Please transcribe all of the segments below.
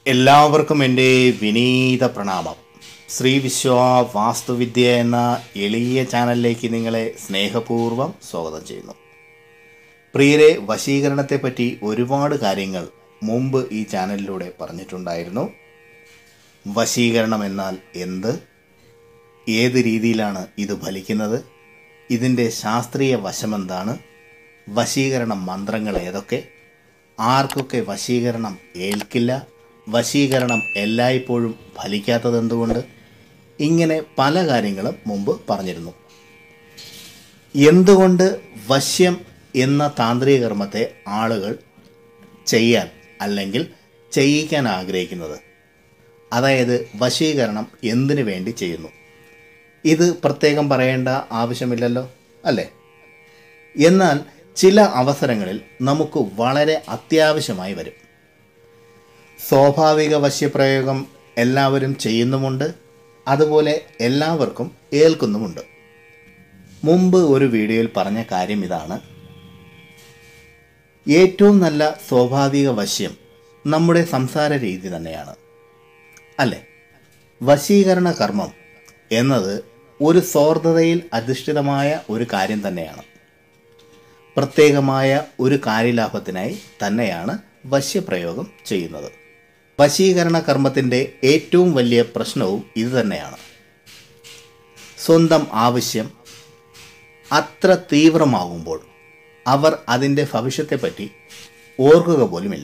എല്ലാവർക്കും എൻ്റെ വിനീത പ്രണാമം ശ്രീ വിശ്വ വാസ്തുവിദ്യ എന്ന എളിയ ചാനലിലേക്ക് നിങ്ങളെ സ്നേഹപൂർവ്വം സ്വാഗതം ചെയ്യുന്നു പ്രിയരെ വശീകരണത്തെപ്പറ്റി ഒരുപാട് കാര്യങ്ങൾ മുമ്പ് ഈ ചാനലിലൂടെ പറഞ്ഞിട്ടുണ്ടായിരുന്നു വശീകരണം എന്നാൽ എന്ത് ഏത് രീതിയിലാണ് ഇത് ഫലിക്കുന്നത് ഇതിൻ്റെ ശാസ്ത്രീയ വശമെന്താണ് വശീകരണ മന്ത്രങ്ങൾ ഏതൊക്കെ ആർക്കൊക്കെ വശീകരണം ഏൽക്കില്ല വശീകരണം എല്ലായ്പ്പോഴും ഫലിക്കാത്തത് എന്തുകൊണ്ട് ഇങ്ങനെ പല കാര്യങ്ങളും മുമ്പ് പറഞ്ഞിരുന്നു എന്തുകൊണ്ട് വശ്യം എന്ന താന്ത്രിക കർമ്മത്തെ ആളുകൾ ചെയ്യാൻ അല്ലെങ്കിൽ ചെയ്യിക്കാൻ ആഗ്രഹിക്കുന്നത് അതായത് വശീകരണം എന്തിനു വേണ്ടി ചെയ്യുന്നു ഇത് പ്രത്യേകം പറയേണ്ട ആവശ്യമില്ലല്ലോ അല്ലേ എന്നാൽ ചില അവസരങ്ങളിൽ നമുക്ക് വളരെ അത്യാവശ്യമായി വരും സ്വാഭാവിക വശ്യപ്രയോഗം എല്ലാവരും ചെയ്യുന്നുമുണ്ട് അതുപോലെ എല്ലാവർക്കും ഏൽക്കുന്നുമുണ്ട് മുമ്പ് ഒരു വീഡിയോയിൽ പറഞ്ഞ കാര്യം ഇതാണ് ഏറ്റവും നല്ല സ്വാഭാവിക വശ്യം നമ്മുടെ സംസാര രീതി തന്നെയാണ് അല്ലേ വശീകരണ കർമ്മം എന്നത് ഒരു സ്വാർത്ഥതയിൽ അധിഷ്ഠിതമായ ഒരു കാര്യം തന്നെയാണ് പ്രത്യേകമായ ഒരു കാര്യലാഭത്തിനായി തന്നെയാണ് വശ്യപ്രയോഗം ചെയ്യുന്നത് വശീകരണ കർമ്മത്തിൻ്റെ ഏറ്റവും വലിയ പ്രശ്നവും ഇത് തന്നെയാണ് സ്വന്തം ആവശ്യം അത്ര തീവ്രമാകുമ്പോൾ അവർ അതിൻ്റെ ഭവിഷ്യത്തെപ്പറ്റി ഓർക്കുക പോലുമില്ല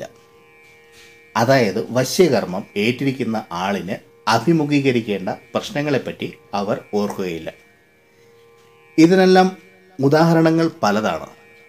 അതായത് വശ്യകർമ്മം ഏറ്റിരിക്കുന്ന ആളിന് അഭിമുഖീകരിക്കേണ്ട പ്രശ്നങ്ങളെപ്പറ്റി അവർ ഓർക്കുകയില്ല ഇതിനെല്ലാം ഉദാഹരണങ്ങൾ പലതാണ്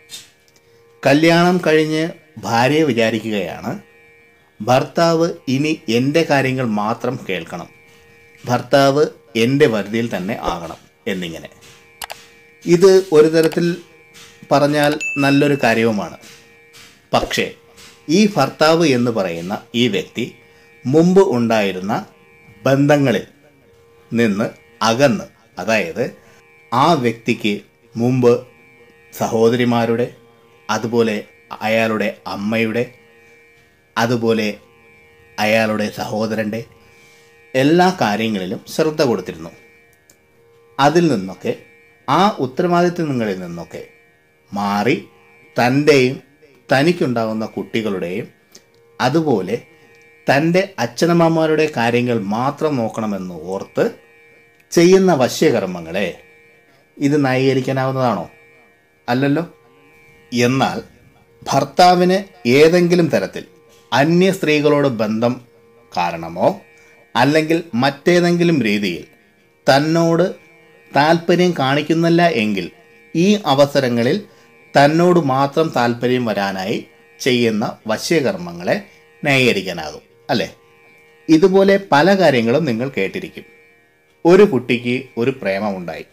കല്യാണം കഴിഞ്ഞ് ഭാര്യയെ വിചാരിക്കുകയാണ് ഭർത്താവ് ഇനി എൻ്റെ കാര്യങ്ങൾ മാത്രം കേൾക്കണം ഭർത്താവ് എൻ്റെ പരിധിയിൽ തന്നെ ആകണം എന്നിങ്ങനെ ഇത് ഒരു തരത്തിൽ പറഞ്ഞാൽ നല്ലൊരു കാര്യവുമാണ് പക്ഷേ ഈ ഭർത്താവ് എന്ന് പറയുന്ന ഈ വ്യക്തി മുമ്പ് ഉണ്ടായിരുന്ന ബന്ധങ്ങളിൽ നിന്ന് അകന്ന് അതായത് ആ വ്യക്തിക്ക് മുമ്പ് സഹോദരിമാരുടെ അതുപോലെ അയാളുടെ അമ്മയുടെ അതുപോലെ അയാളുടെ സഹോദരൻ്റെ എല്ലാ കാര്യങ്ങളിലും ശ്രദ്ധ കൊടുത്തിരുന്നു അതിൽ നിന്നൊക്കെ ആ ഉത്തരവാദിത്വങ്ങളിൽ നിന്നൊക്കെ മാറി തൻ്റെയും തനിക്കുണ്ടാകുന്ന കുട്ടികളുടെയും അതുപോലെ തൻ്റെ അച്ഛനമ്മമാരുടെ കാര്യങ്ങൾ മാത്രം നോക്കണമെന്ന് ഓർത്ത് ചെയ്യുന്ന വശ്യകർമ്മങ്ങളെ ഇത് ന്യായീകരിക്കാനാവുന്നതാണോ അല്ലല്ലോ എന്നാൽ ഭർത്താവിന് ഏതെങ്കിലും തരത്തിൽ അന്യ സ്ത്രീകളോട് ബന്ധം കാരണമോ അല്ലെങ്കിൽ മറ്റേതെങ്കിലും രീതിയിൽ തന്നോട് താല്പര്യം കാണിക്കുന്നില്ല എങ്കിൽ ഈ അവസരങ്ങളിൽ തന്നോട് മാത്രം താല്പര്യം വരാനായി ചെയ്യുന്ന വശ്യകർമ്മങ്ങളെ ന്യായീകരിക്കാനാകും അല്ലേ ഇതുപോലെ പല കാര്യങ്ങളും നിങ്ങൾ കേട്ടിരിക്കും ഒരു കുട്ടിക്ക് ഒരു പ്രേമമുണ്ടായി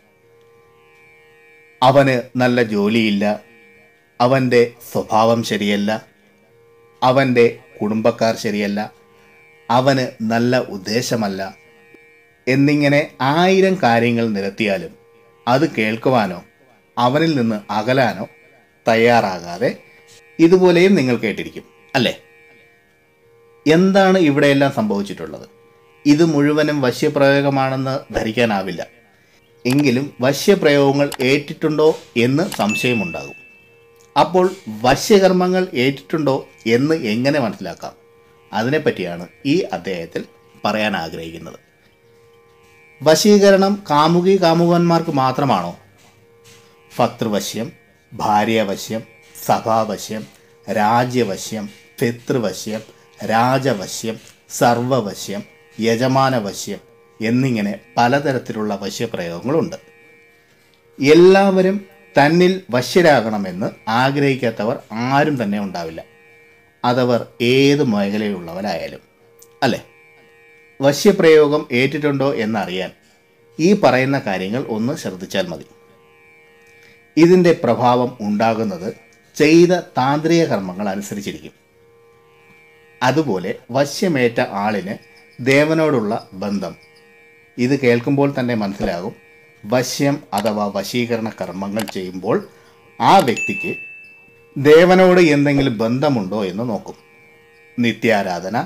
അവന് നല്ല ജോലിയില്ല അവൻ്റെ സ്വഭാവം ശരിയല്ല അവൻ്റെ കുടുംബക്കാർ ശരിയല്ല അവന് നല്ല ഉദ്ദേശമല്ല എന്നിങ്ങനെ ആയിരം കാര്യങ്ങൾ നിരത്തിയാലും അത് കേൾക്കുവാനോ അവനിൽ നിന്ന് അകലാനോ തയ്യാറാകാതെ ഇതുപോലെയും നിങ്ങൾ കേട്ടിരിക്കും അല്ലേ എന്താണ് ഇവിടെയെല്ലാം സംഭവിച്ചിട്ടുള്ളത് ഇത് മുഴുവനും വശ്യപ്രയോഗമാണെന്ന് ധരിക്കാനാവില്ല എങ്കിലും വശ്യപ്രയോഗങ്ങൾ ഏറ്റിട്ടുണ്ടോ എന്ന് സംശയമുണ്ടാകും അപ്പോൾ വശ്യകർമ്മങ്ങൾ ഏറ്റിട്ടുണ്ടോ എന്ന് എങ്ങനെ മനസ്സിലാക്കാം അതിനെപ്പറ്റിയാണ് ഈ അധ്യായത്തിൽ പറയാൻ ആഗ്രഹിക്കുന്നത് വശീകരണം കാമുകി കാമുകന്മാർക്ക് മാത്രമാണോ ഭർത്തൃവശ്യം ഭാര്യവശ്യം സഭാവശ്യം രാജ്യവശ്യം പിതൃവശ്യം രാജവശ്യം സർവവശ്യം യജമാനവശ്യം എന്നിങ്ങനെ പലതരത്തിലുള്ള വശ്യപ്രയോഗങ്ങളുണ്ട് എല്ലാവരും തന്നിൽ വശ്യരാകണമെന്ന് ആഗ്രഹിക്കാത്തവർ ആരും തന്നെ ഉണ്ടാവില്ല അതവർ ഏത് മേഖലയിലുള്ളവരായാലും അല്ലേ വശ്യപ്രയോഗം ഏറ്റിട്ടുണ്ടോ എന്നറിയാൻ ഈ പറയുന്ന കാര്യങ്ങൾ ഒന്ന് ശ്രദ്ധിച്ചാൽ മതി ഇതിൻ്റെ പ്രഭാവം ഉണ്ടാകുന്നത് ചെയ്ത താന്ത്രിക കർമ്മങ്ങൾ അനുസരിച്ചിരിക്കും അതുപോലെ വശ്യമേറ്റ ആളിന് ദേവനോടുള്ള ബന്ധം ഇത് കേൾക്കുമ്പോൾ തന്നെ മനസ്സിലാകും വശ്യം അഥവാ വശീകരണ കർമ്മങ്ങൾ ചെയ്യുമ്പോൾ ആ വ്യക്തിക്ക് ദേവനോട് എന്തെങ്കിലും ബന്ധമുണ്ടോ എന്ന് നോക്കും നിത്യാരാധന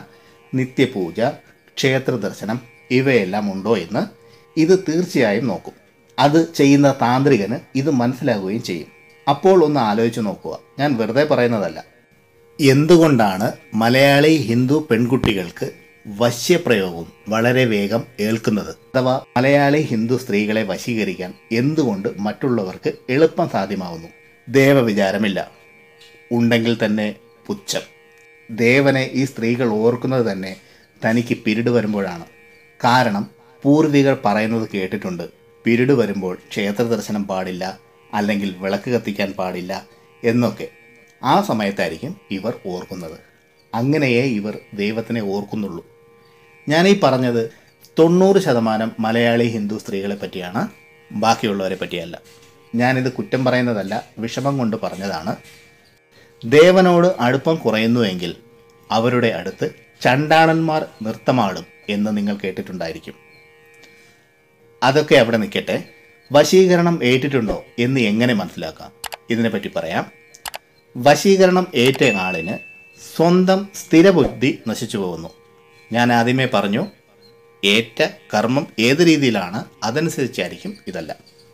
നിത്യപൂജ ക്ഷേത്ര ദർശനം ഇവയെല്ലാം ഉണ്ടോ എന്ന് ഇത് തീർച്ചയായും നോക്കും അത് ചെയ്യുന്ന താന്ത്രികന് ഇത് മനസ്സിലാകുകയും ചെയ്യും അപ്പോൾ ഒന്ന് ആലോചിച്ച് നോക്കുക ഞാൻ വെറുതെ പറയുന്നതല്ല എന്തുകൊണ്ടാണ് മലയാളി ഹിന്ദു പെൺകുട്ടികൾക്ക് വശ്യപ്രയോഗവും വളരെ വേഗം ഏൽക്കുന്നത് അഥവാ മലയാളി ഹിന്ദു സ്ത്രീകളെ വശീകരിക്കാൻ എന്തുകൊണ്ട് മറ്റുള്ളവർക്ക് എളുപ്പം സാധ്യമാവുന്നു ദേവവിചാരമില്ല ഉണ്ടെങ്കിൽ തന്നെ പുച്ഛം ദേവനെ ഈ സ്ത്രീകൾ ഓർക്കുന്നത് തന്നെ തനിക്ക് പിരിട് വരുമ്പോഴാണ് കാരണം പൂർവികർ പറയുന്നത് കേട്ടിട്ടുണ്ട് പിരിട് വരുമ്പോൾ ക്ഷേത്ര ദർശനം പാടില്ല അല്ലെങ്കിൽ വിളക്ക് കത്തിക്കാൻ പാടില്ല എന്നൊക്കെ ആ സമയത്തായിരിക്കും ഇവർ ഓർക്കുന്നത് അങ്ങനെയേ ഇവർ ദൈവത്തിനെ ഓർക്കുന്നുള്ളൂ ഞാൻ ഈ പറഞ്ഞത് തൊണ്ണൂറ് ശതമാനം മലയാളി ഹിന്ദു സ്ത്രീകളെ പറ്റിയാണ് ബാക്കിയുള്ളവരെ പറ്റിയല്ല ഞാനിത് കുറ്റം പറയുന്നതല്ല വിഷമം കൊണ്ട് പറഞ്ഞതാണ് ദേവനോട് അടുപ്പം കുറയുന്നുവെങ്കിൽ അവരുടെ അടുത്ത് ചണ്ടാളന്മാർ നൃത്തമാടും എന്ന് നിങ്ങൾ കേട്ടിട്ടുണ്ടായിരിക്കും അതൊക്കെ അവിടെ നിൽക്കട്ടെ വശീകരണം ഏറ്റിട്ടുണ്ടോ എന്ന് എങ്ങനെ മനസ്സിലാക്കാം ഇതിനെപ്പറ്റി പറയാം വശീകരണം ഏറ്റ ആളിന് സ്വന്തം സ്ഥിരബുദ്ധി നശിച്ചു പോകുന്നു ഞാൻ ആദ്യമേ പറഞ്ഞു ഏറ്റ കർമ്മം ഏത് രീതിയിലാണ് അതനുസരിച്ചായിരിക്കും ഇതല്ല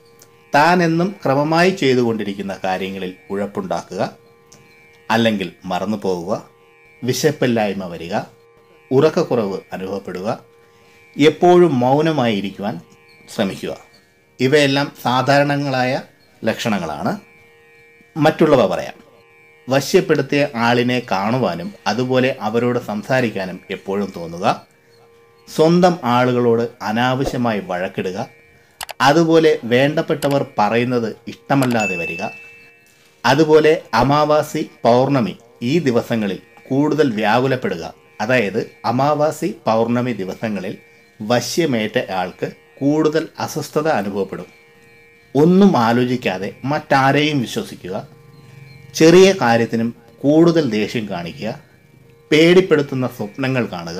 താൻ എന്നും ക്രമമായി ചെയ്തുകൊണ്ടിരിക്കുന്ന കാര്യങ്ങളിൽ ഉഴപ്പുണ്ടാക്കുക അല്ലെങ്കിൽ മറന്നു പോവുക വിശപ്പില്ലായ്മ വരിക ഉറക്കക്കുറവ് അനുഭവപ്പെടുക എപ്പോഴും മൗനമായി ഇരിക്കുവാൻ ശ്രമിക്കുക ഇവയെല്ലാം സാധാരണങ്ങളായ ലക്ഷണങ്ങളാണ് മറ്റുള്ളവ പറയാം വശ്യപ്പെടുത്തിയ ആളിനെ കാണുവാനും അതുപോലെ അവരോട് സംസാരിക്കാനും എപ്പോഴും തോന്നുക സ്വന്തം ആളുകളോട് അനാവശ്യമായി വഴക്കിടുക അതുപോലെ വേണ്ടപ്പെട്ടവർ പറയുന്നത് ഇഷ്ടമല്ലാതെ വരിക അതുപോലെ അമാവാസി പൗർണമി ഈ ദിവസങ്ങളിൽ കൂടുതൽ വ്യാകുലപ്പെടുക അതായത് അമാവാസി പൗർണമി ദിവസങ്ങളിൽ വശ്യമേറ്റ ആൾക്ക് കൂടുതൽ അസ്വസ്ഥത അനുഭവപ്പെടും ഒന്നും ആലോചിക്കാതെ മറ്റാരെയും വിശ്വസിക്കുക ചെറിയ കാര്യത്തിനും കൂടുതൽ ദേഷ്യം കാണിക്കുക പേടിപ്പെടുത്തുന്ന സ്വപ്നങ്ങൾ കാണുക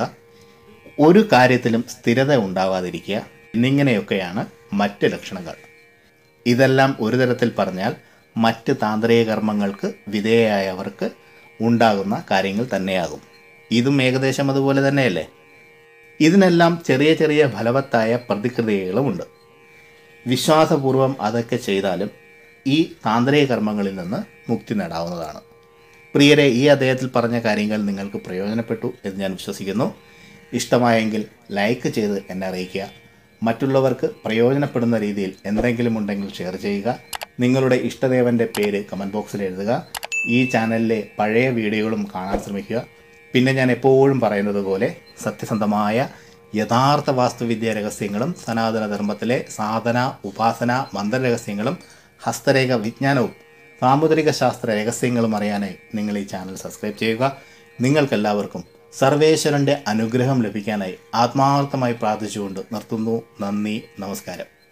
ഒരു കാര്യത്തിലും സ്ഥിരത ഉണ്ടാവാതിരിക്കുക എന്നിങ്ങനെയൊക്കെയാണ് മറ്റ് ലക്ഷണങ്ങൾ ഇതെല്ലാം ഒരു തരത്തിൽ പറഞ്ഞാൽ മറ്റ് താന്ത്രിക കർമ്മങ്ങൾക്ക് വിധേയരായവർക്ക് ഉണ്ടാകുന്ന കാര്യങ്ങൾ തന്നെയാകും ഇതും ഏകദേശം അതുപോലെ തന്നെയല്ലേ ഇതിനെല്ലാം ചെറിയ ചെറിയ ഫലവത്തായ പ്രതിക്രിയകളുമുണ്ട് വിശ്വാസപൂർവം അതൊക്കെ ചെയ്താലും ഈ താന്ത്രിക കർമ്മങ്ങളിൽ നിന്ന് മുക്തി നേടാവുന്നതാണ് പ്രിയരെ ഈ അദ്ദേഹത്തിൽ പറഞ്ഞ കാര്യങ്ങൾ നിങ്ങൾക്ക് പ്രയോജനപ്പെട്ടു എന്ന് ഞാൻ വിശ്വസിക്കുന്നു ഇഷ്ടമായെങ്കിൽ ലൈക്ക് ചെയ്ത് എന്നെ അറിയിക്കുക മറ്റുള്ളവർക്ക് പ്രയോജനപ്പെടുന്ന രീതിയിൽ എന്തെങ്കിലും ഉണ്ടെങ്കിൽ ഷെയർ ചെയ്യുക നിങ്ങളുടെ ഇഷ്ടദേവൻ്റെ പേര് കമൻറ്റ് ബോക്സിൽ എഴുതുക ഈ ചാനലിലെ പഴയ വീഡിയോകളും കാണാൻ ശ്രമിക്കുക പിന്നെ ഞാൻ എപ്പോഴും പറയുന്നത് പോലെ സത്യസന്ധമായ യഥാർത്ഥ വാസ്തുവിദ്യ രഹസ്യങ്ങളും സനാതന ധർമ്മത്തിലെ സാധന ഉപാസന മന്ത്രരഹസ്യങ്ങളും ഹസ്തരേഖ വിജ്ഞാനവും സാമുദ്രിക ശാസ്ത്ര രഹസ്യങ്ങളും അറിയാനായി നിങ്ങൾ ഈ ചാനൽ സബ്സ്ക്രൈബ് ചെയ്യുക നിങ്ങൾക്കെല്ലാവർക്കും സർവേശ്വരൻ്റെ അനുഗ്രഹം ലഭിക്കാനായി ആത്മാർത്ഥമായി പ്രാർത്ഥിച്ചുകൊണ്ട് നിർത്തുന്നു നന്ദി നമസ്കാരം